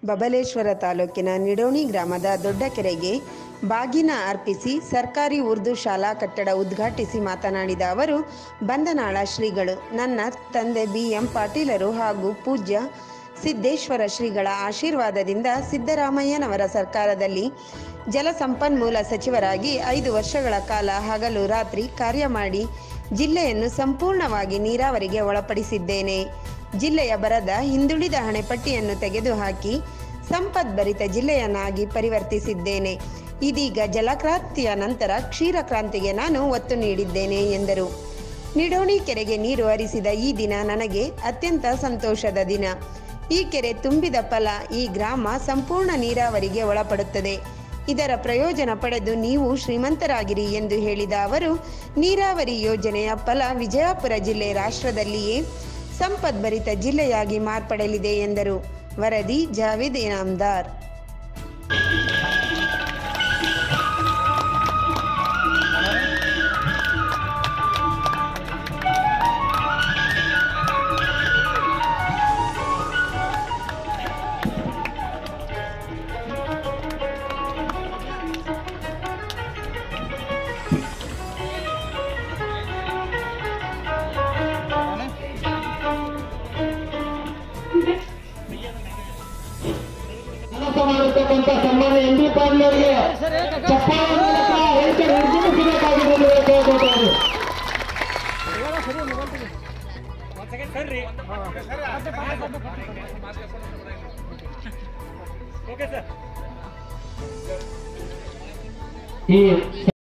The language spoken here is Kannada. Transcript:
ಬಬಲೇಶ್ವರ ತಾಲೂಕಿನ ನಿಡೋಣಿ ಗ್ರಾಮದ ದೊಡ್ಡ ಕೆರೆಗೆ ಬಾಗಿನ ಅರ್ಪಿಸಿ ಸರ್ಕಾರಿ ಉರ್ದು ಶಾಲಾ ಕಟ್ಟಡ ಉದ್ಘಾಟಿಸಿ ಮಾತನಾಡಿದ ಅವರು ಬಂದನಾಳ ಶ್ರೀಗಳು ನನ್ನ ತಂದೆ ಬಿ ಎಂ ಪಾಟೀಲರು ಹಾಗೂ ಪೂಜ್ಯ ಸಿದ್ದೇಶ್ವರ ಶ್ರೀಗಳ ಆಶೀರ್ವಾದದಿಂದ ಸಿದ್ದರಾಮಯ್ಯನವರ ಸರ್ಕಾರದಲ್ಲಿ ಜಲಸಂಪನ್ಮೂಲ ಸಚಿವರಾಗಿ ಐದು ವರ್ಷಗಳ ಕಾಲ ಹಗಲು ರಾತ್ರಿ ಕಾರ್ಯ ಮಾಡಿ ಜಿಲ್ಲೆಯನ್ನು ಸಂಪೂರ್ಣವಾಗಿ ನೀರಾವರಿಗೆ ಒಳಪಡಿಸಿದ್ದೇನೆ ಜಿಲ್ಲೆಯ ಬರದ ಹಿಂದುಳಿದ ಹಣೆಪಟ್ಟಿಯನ್ನು ತೆಗೆದುಹಾಕಿ ಸಂಪದ್ಭರಿತ ಜಿಲ್ಲೆಯನ್ನಾಗಿ ಪರಿವರ್ತಿಸಿದ್ದೇನೆ ಇದೀಗ ಜಲಕ್ರಾಂತಿಯ ನಂತರ ಕ್ಷೀರಕ್ರಾಂತಿಗೆ ನಾನು ಒತ್ತು ನೀಡಿದ್ದೇನೆ ಎಂದರು ನಿಡೋಣಿ ಕೆರೆಗೆ ನೀರು ಹರಿಸಿದ ಈ ದಿನ ನನಗೆ ಅತ್ಯಂತ ಸಂತೋಷದ ದಿನ ಈ ಕೆರೆ ತುಂಬಿದ ಫಲ ಈ ಗ್ರಾಮ ಸಂಪೂರ್ಣ ನೀರಾವರಿಗೆ ಒಳಪಡುತ್ತದೆ ಇದರ ಪ್ರಯೋಜನ ಪಡೆದು ನೀವು ಶ್ರೀಮಂತರಾಗಿರಿ ಎಂದು ಹೇಳಿದ ಅವರು ನೀರಾವರಿ ಯೋಜನೆಯ ಫಲ ವಿಜಯಪುರ ಜಿಲ್ಲೆ ರಾಷ್ಟ್ರದಲ್ಲಿಯೇ ಸಂಪದ್ಭರಿತ ಜಿಲ್ಲೆಯಾಗಿ ಮಾರ್ಪಡಲಿದೆ ಎಂದರು ವರದಿ ಜಾವೇದ್ ಇನಾಮ್ದಾರ್ ಕೆಲಸ ಮಾಡಿರ್ತಕ್ಕಂಥ ಸನ್ಮಾನ್ಯ ಎಂ ಬಿ ಪಾಟೀಲ್ ಅವರಿಗೆ ಚಪ್ಪಾಳೆ ಮೂಲಕ ರೈತರ ನಿರ್ಗಮಿಸಬೇಕಾಗಿದೆ ಎಂದು ಕೇಳ್ಕೊಳ್ತಾರೆ ಈ